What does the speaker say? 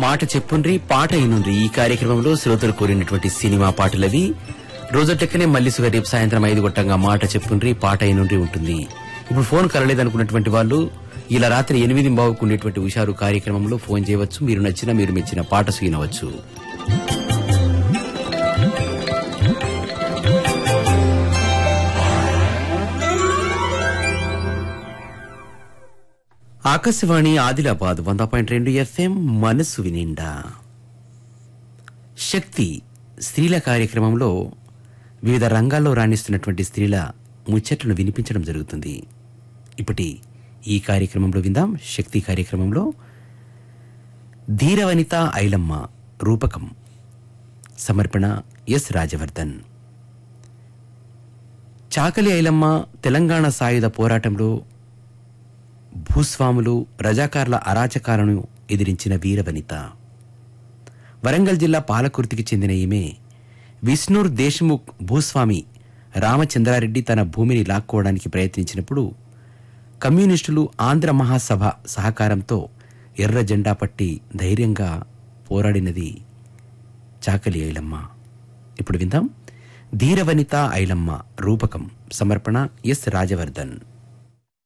మాట చెప్పుండ్రి పాట అయినుండ్రి ఈ కార్యక్రమంలో శ్రోతలు కోరినటువంటి సినిమా పాటలవి రోజొట్టెక్కనే మళ్ళీ సుగా రేపు సాయంత్రం ఐదు గొట్టంగా మాట చెప్పుండ్రి పాట అయినుండ్రి ఉంటుంది ఇప్పుడు ఫోన్ కలలేదనుకున్నటువంటి వాళ్ళు ఇలా రాత్రి ఎనిమిది బావుకు ఉండేటువంటి హుషారు కార్యక్రమంలో ఫోన్ చేయవచ్చు మీరు నచ్చిన మీరు మెచ్చిన పాట సూనవచ్చు ఆకాశవాణి ఆదిలాబాద్ వంద పాయింట్ రెండు ఎఫ్ఎం మనసు వినిండా శక్తి స్త్రీల కార్యక్రమంలో వివిధ రంగాల్లో రాణిస్తున్నటువంటి స్త్రీల ముచ్చట్లను వినిపించడం జరుగుతుంది ఇప్పటి ఈ కార్యక్రమంలో విందాం శక్తి కార్యక్రమంలో ధీరవనిత ఐలమ్మ రూపకం సమర్పణ ఎస్ రాజవర్ధన్ చాకలి ఐలమ్మ తెలంగాణ సాయుధ పోరాటంలో భూస్వాములు రజాకార్ల అరాచకాలను ఎదిరించిన వీరవనిత వరంగల్ జిల్లా పాలకుర్తికి చెందిన ఈమె విష్ణూర్ దేశ్ముఖ్ భూస్వామి రామచంద్రారెడ్డి తన భూమిని లాక్కోవడానికి ప్రయత్నించినప్పుడు కమ్యూనిస్టులు ఆంధ్ర మహాసభ సహకారంతో ఎర్ర జెండా పట్టి ధైర్యంగా పోరాడినది చాకలి ఐలమ్మ ఇప్పుడు విందాం ధీరవనిత ఐలమ్మ రూపకం సమర్పణ ఎస్ రాజవర్ధన్